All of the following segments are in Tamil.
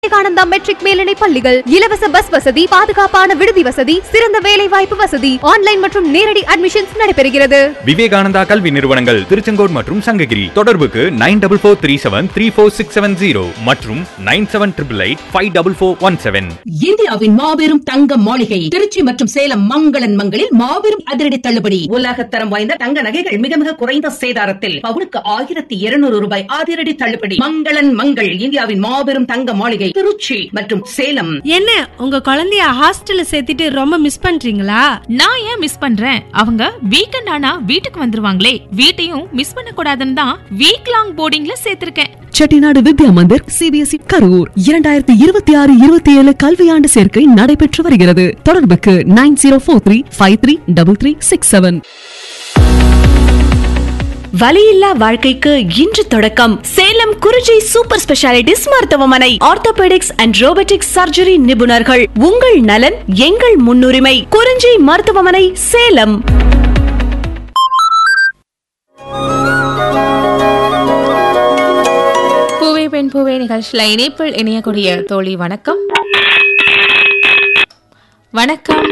விவேகானந்தா மெட்ரிக் மேல்நிலை பள்ளிகள் இலவச பஸ் வசதி பாதுகாப்பான விடுதி வசதி சிறந்த வேலை வாய்ப்பு வசதி ஆன்லைன் மற்றும் நேரடி அட்மிஷன்ஸ் நடைபெறுகிறது விவேகானந்தா கல்வி நிறுவனங்கள் திருச்செங்கோடு மற்றும் சங்ககிரி தொடர்புக்கு nine double four three seven three four six seven zero மற்றும் nine seven triple eight five double four one seven இந்தியாவின் மாபெரும் தங்க மாளிகை திருச்சி மற்றும் சேலம் மங்களன் மங்களில் மாபெரும் அதிரடி தள்ளுபடி உலகத்தரம் வாய்ந்த தங்க நகைகள் மிக மிக குறைந்த சேதாரத்தில் பவுனுக்கு ஆயிரத்தி இருநூறு ரூபாய் அதிரடி தள்ளுபடி மங்களன் மங்கள் இந்தியாவின் மாபெரும் தங்க மாளிகை திருச்சி மற்றும் சேலம் என்ன உங்க குழந்தைய ஹாஸ்டல்ல சேர்த்துட்டு ரொம்ப மிஸ் பண்றீங்களா நான் ஏன் மிஸ் பண்றேன் அவங்க வீக்கெண்ட் ஆனா வீட்டுக்கு வந்துருவாங்களே வீட்டையும் மிஸ் பண்ண கூடாதுன்னு தான் வீக் லாங் போர்டிங்ல சேர்த்திருக்கேன் செட்டிநாடு வித்யா மந்திர் சிபிஎஸ்இ கரூர் இரண்டாயிரத்தி இருபத்தி ஆறு இருபத்தி ஏழு கல்வியாண்டு சேர்க்கை நடைபெற்று வருகிறது தொடர்புக்கு nine zero four three five three double three six seven வலியில்லா வாழ்க்கைக்கு இன்று தொடக்கம் சேலம் குறிஞ்சி சூப்பர் ஸ்பெஷாலிட்டிஸ் மருத்துவமனை ஆர்த்தோபெடிக்ஸ் அண்ட் ரோபோட்டிக்ஸ் சர்ஜரி நிபுணர்கள் உங்கள் நலன் எங்கள் முன்னுரிமை குறிஞ்சி மருத்துவமனை சேலம் பூவே பெண் பூவே நிகழ்ச்சியில இணைப்பில் இணையக்கூடிய தோழி வணக்கம் வணக்கம்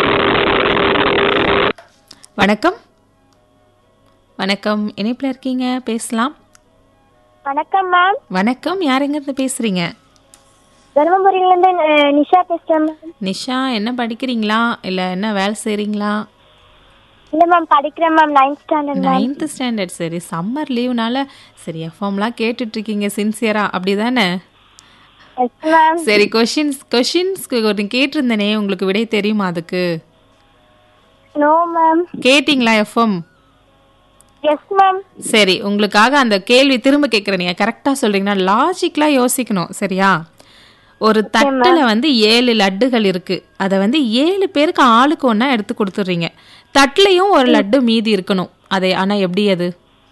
வணக்கம் வணக்கம் இணைப்பில் இருக்கீங்க பேசலாம் வணக்கம் மேம் வணக்கம் யாருங்க இருந்து பேசுறீங்க தருமபுரியிலேருந்து அஹ், நிஷா பேசுகிறேன் மேம் நிஷா என்ன படிக்கிறீங்களா இல்ல என்ன வேலை செய்றீங்களா இல்லை மேம் படிக்கிறேன் ma'am ninth standard ma'am ninth standard சரி சம்மர் லீவ்னால சரி எஃப்எம்லாம் கேட்டுட்டு இருக்கீங்க சின்சியரா அப்படிதானே எஸ் மேம் சரி கொஷின்ஸ் கொஷின்ஸ்க்கு ஒரு கேட்டிருந்தனே உங்களுக்கு விடை தெரியுமா அதுக்கு நோ மேம் கேட்டிங்களா எஃப்எம் எஸ் மேம் சரி உங்களுக்காக அந்த கேள்வி திரும்ப கேட்குறேன் நீங்கள் கரெக்டாக சொல்றீங்கன்னா லாஜிக்கலாக யோசிக்கணும் சரியா ஒரு தட்டுல வந்து ஏழு லட்டுகள் இருக்கு அதை வந்து ஏழு பேருக்கு ஆளுக்கு ஒன்றா எடுத்து கொடுத்துட்றீங்க தட்டுலையும் ஒரு லட்டு மீதி இருக்கணும் அதை ஆனால் எப்படி அது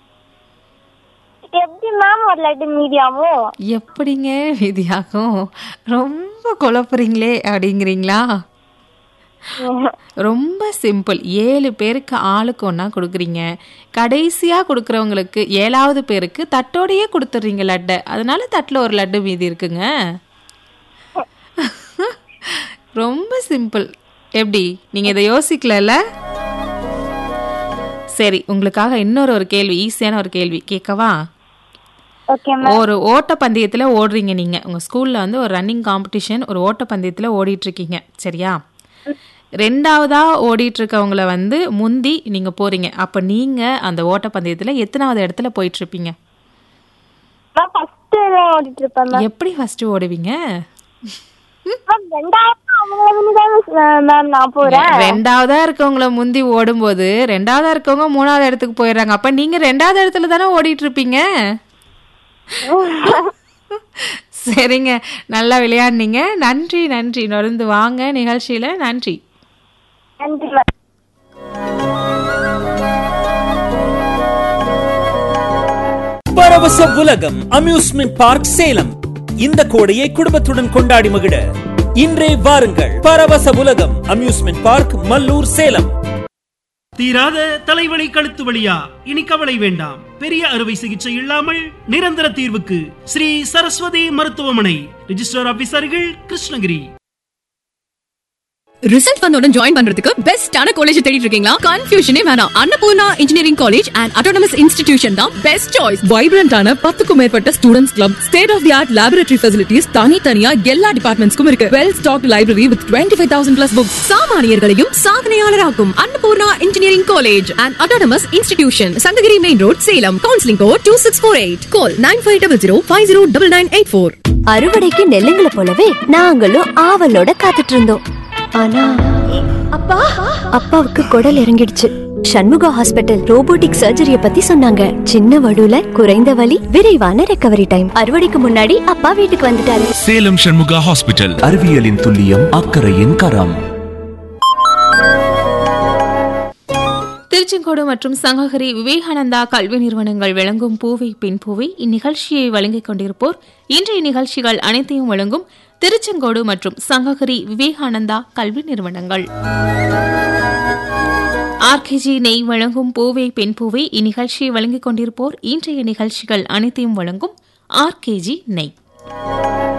எப்படி மேம் ஒரு லட்டு மீடியாவும் எப்படிங்க மீதியாகும் ரொம்ப குழப்புறீங்களே அப்படிங்கிறீங்களா ரொம்ப சிம்பிள் ஏழு பேருக்கு ஆளுக்கு ஒன்றா கொடுக்குறீங்க கடைசியாக கொடுக்குறவங்களுக்கு ஏழாவது பேருக்கு தட்டோடையே கொடுத்துட்றீங்க லட்டை அதனால தட்டில் ஒரு லட்டு மீதி இருக்குங்க ரொம்ப சிம்பிள் எப்படி நீங்கள் இதை யோசிக்கலல்ல சரி உங்களுக்காக இன்னொரு ஒரு கேள்வி ஈஸியான ஒரு கேள்வி கேட்கவா ஓகே மேம் ஒரு ஓட்டப்பந்தயத்தில் ஓடுறீங்க நீங்கள் உங்கள் ஸ்கூலில் வந்து ஒரு ரன்னிங் காம்படிஷன் ஒரு ஓட்டப்பந்தயத்தில் ஓடிட்டு இருக்கீங்க சரியா ரெண்டாவதா ஓடிட்டு இருக்கவங்கள வந்து முந்தி நீங்கள் போறீங்க அப்போ நீங்கள் அந்த ஓட்டப்பந்தயத்தில் எத்தனாவது இடத்துல போயிட்டு இருப்பீங்க மேம் ஃபர்ஸ்ட் ஓடிட்டு இருப்பேன் மேம் எப்படி ஃபர்ஸ்ட் ஓடுவீங்க மேம் ரெண்டாயிரம் அவங்க தான் மேம் நான் போகிறேன் ரெண்டாவதா இருக்கவங்கள முந்தி ஓடும்போது ரெண்டாவதா இருக்கவங்க மூணாவது இடத்துக்கு போயிடுறாங்க அப்ப நீங்க ரெண்டாவது இடத்துல தானே ஓடிட்டு இருப்பீங்க சரிங்க நல்லா விளையாடுனீங்க நன்றி நன்றி நொறுந்து வாங்க நிகழ்ச்சியில நன்றி நன்றி மேம் பரவச உலகம் அம்யூஸ்மெண்ட் பார்க் சேலம் இந்த கோடையை குடும்பத்துடன் கொண்டாடி மகிழ இன்றே வாருங்கள் பரவச உலகம் அம்யூஸ்மெண்ட் பார்க் மல்லூர் சேலம் தீராத தலைவலி கழுத்து வலியா இனி கவலை வேண்டாம் பெரிய அறுவை சிகிச்சை இல்லாமல் நிரந்தர தீர்வுக்கு ஸ்ரீ சரஸ்வதி மருத்துவமனை ரிஜிஸ்டர் ஆபீசர்கள் கிருஷ்ணகிரி ரிசல்ட் வந்தோட ஜாயின் பண்றதுக்கு பெஸ்டான காலேஜ் தேடிட்டு இருக்கீங்களா கன்ஃபியூஷனே வேணாம் Annapoorna engineering college and autonomous institution தான் பெஸ்ட் சாய்ஸ் வைப்ரண்டான பத்துக்கும் மேற்பட்ட students club state of the art laboratory facilities தனித்தனியா எல்லா டிபார்ட்மெண்ட்ஸ்க்கும் இருக்கு well stock library with twenty five thousand plus books சாமானியர்களையும் சாதனையாளராக்கும் Annapoorna engineering college and autonomous institution Sankagiri main road Salem counselling code two six four eight call nine five double zero five zero double nine eight four அறுவடைக்கு நெல்லுங்களை போலவே நாங்களும் ஆவலோட காத்துட்டு இருந்தோம் ஆனா அப்பா அப்பாவுக்கு குடல் இறங்கிடுச்சு சண்முகா ஹாஸ்பிட்டல் ரோபோட்டிக் சர்ஜரிய பத்தி சொன்னாங்க சின்ன வடுல குறைந்த வலி விரைவான ரெக்கவரி டைம் அறுவடைக்கு முன்னாடி அப்பா வீட்டுக்கு வந்துட்டாரு சேலம் சண்முகா ஹாஸ்பிட்டல் அறிவியலின் துல்லியம் அக்கறையின் கரம் திருச்செங்கோடு மற்றும் சங்ககிரி விவேகானந்தா கல்வி நிறுவனங்கள் வழங்கும் பூவை பின் பூவை இந்நிகழ்ச்சியை வழங்கிக் கொண்டிருப்போர் இன்றைய நிகழ்ச்சிகள் அனைத்தையும் வழங்கும் திருச்செங்கோடு மற்றும் சங்ககிரி விவேகானந்தா கல்வி நிறுவனங்கள் ஆர்கேஜி நெய் வழங்கும் பூவை பெண் பூவை இந்நிகழ்ச்சியை வழங்கிக் கொண்டிருப்போர் இன்றைய நிகழ்ச்சிகள் அனைத்தையும் வழங்கும் ஆர்கேஜி நெய்